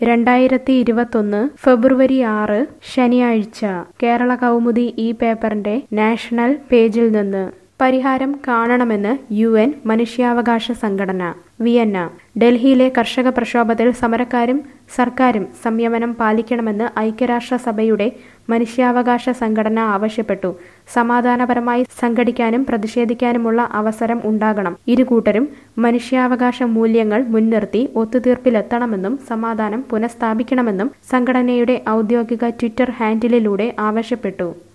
രണ്ടായിരത്തി ഇരുപത്തൊന്ന് ഫെബ്രുവരി ആറ് ശനിയാഴ്ച കേരള കൗമുദി ഈ പേപ്പറിന്റെ നാഷണൽ പേജിൽ നിന്ന് പരിഹാരം കാണണമെന്ന് യു എൻ മനുഷ്യാവകാശ സംഘടന വിയന്ന ഡൽഹിയിലെ കർഷക പ്രക്ഷോഭത്തിൽ സമരക്കാരും സർക്കാരും സംയമനം പാലിക്കണമെന്ന് ഐക്യരാഷ്ട്രസഭയുടെ മനുഷ്യാവകാശ സംഘടന ആവശ്യപ്പെട്ടു സമാധാനപരമായി സംഘടിക്കാനും പ്രതിഷേധിക്കാനുമുള്ള അവസരം ഉണ്ടാകണം ഇരുകൂട്ടരും മനുഷ്യാവകാശ മൂല്യങ്ങൾ മുൻനിർത്തി ഒത്തുതീർപ്പിലെത്തണമെന്നും സമാധാനം പുനഃസ്ഥാപിക്കണമെന്നും സംഘടനയുടെ ഔദ്യോഗിക ട്വിറ്റർ ഹാൻഡിലിലൂടെ ആവശ്യപ്പെട്ടു